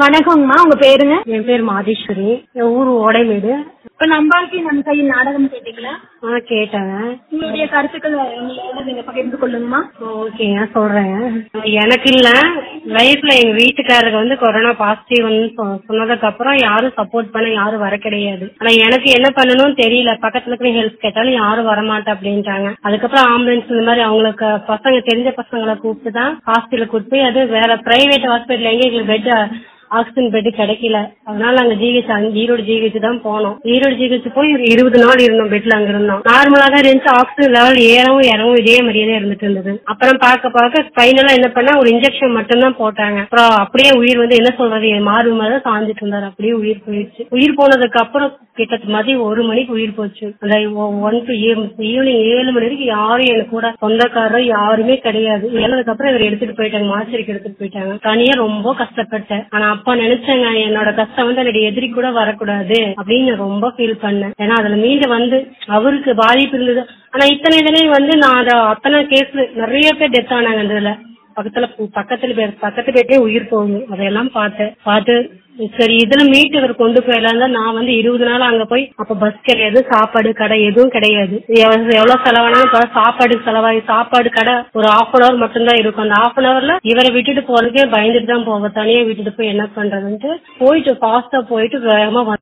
வணக்கங்கம்மா உங்க பேருங்க என் பேர் மாதேஸ்வரி என் ஊர் ஓடைமேடு இப்ப நம்பாக்கி நம் கையில் நாடகம் கேட்டீங்களா ஆ கேட்டேங்க உங்களுடைய கருத்துக்கள் எங்களோட நீங்க பகிர்ந்து கொள்ளுங்கம்மா ஓகேங்க சொல்றேங்க எனக்கு இல்ல லைஃப்ல எங்க வீட்டுக்காரருக்கு வந்து கொரோனா பாசிட்டிவ் சொன்னதுக்கு அப்புறம் யாரும் சப்போர்ட் பண்ண யாரும் வர கிடையாது ஆனா எனக்கு என்ன பண்ணணும்னு தெரியல பக்கத்துல இருக்கிற ஹெல்ப் கேட்டாலும் யாரும் வரமாட்டேன் அப்படின்ட்டாங்க அதுக்கப்புறம் ஆம்புலன்ஸ் இந்த மாதிரி அவங்களுக்கு பசங்க தெரிஞ்ச பசங்களை கூப்பிட்டு தான் ஹாஸ்பிட்டல் கூப்பிட்டு போய் அது வேற பிரைவேட் ஹாஸ்பிட்டல் எங்க எங்களுக்கு பெட் ஆக்சிஜன் பெட் கிடைக்கல அதனால நாங்க ஜிஹெச் அங்க ஈரோடு ஜிஹெச் தான் போனோம் ஈரோடு ஜிஹெச் போய் ஒரு இருபது நாள் இருந்தோம் பெட்ல அங்க இருந்தோம் நார்மலா தான் இருந்துச்சு ஆக்சிஜன் லெவல் ஏறவும் இறங்கவும் இதே மாதிரியே தான் இருந்துட்டு இருந்தது அப்புறம் பார்க்க பார்க்க ஃபைனலா என்ன பண்ணா ஒரு இன்ஜெக்ஷன் மட்டும் தான் போட்டாங்க அப்புறம் அப்படியே உயிர் வந்து என்ன சொல்றது மாறு மாதிரி தான் சாஞ்சிட்டு இருந்தாரு அப்படியே உயிர் போயிடுச்சு உயிர் போனதுக்கு அப்புறம் கிட்டத்தட்ட மதியம் ஒரு மணிக்கு உயிர் போச்சு அந்த ஒன் டு ஈவினிங் ஏழு மணி வரைக்கும் யாரும் எனக்கு கூட சொந்தக்காரர் யாருமே கிடையாது ஏழதுக்கு அப்புறம் இவர் எடுத்துட்டு போயிட்டாங்க மாச்சரிக்கு எடுத்துட்டு போயிட்டாங்க தனியா ரொம்ப கஷ்டப்பட்டேன் ஆனா அப்ப நினைச்சேங்க என்னோட கஷ்டம் வந்து என்னுடைய எதிரி கூட வரக்கூடாது அப்படின்னு நான் ரொம்ப ஃபீல் பண்ணேன் ஏன்னா அதுல மீண்டு வந்து அவருக்கு பாதிப்பு இருந்தது ஆனா இத்தனை இதுலயும் வந்து நான் அத அத்தனை கேஸ் நிறைய பேர் டெத் ஆனாங்க அந்த இதுல பக்கத்துல பக்கத்துல பேர் பக்கத்து பேட்டே உயிர் போகுது அதையெல்லாம் பார்த்தேன் பார்த்து சரி இதுல மீட்டு இவர் கொண்டு போயிடலாம் தான் நான் வந்து இருபது நாள் அங்க போய் அப்ப பஸ் கிடையாது சாப்பாடு கடை எதுவும் கிடையாது எவ்வளவு எவ்வளவு செலவானாலும் இப்ப சாப்பாடு செலவாகி சாப்பாடு கடை ஒரு ஹாஃப் அன் அவர் மட்டும்தான் இருக்கும் அந்த ஹாஃப் அன் அவர்ல இவரை விட்டுட்டு போறதுக்கே பயந்துட்டு தான் போவேன் தனியா விட்டுட்டு போய் என்ன பண்றதுன்ட்டு போயிட்டு ஃபாஸ்டா போயிட்டு வேகமா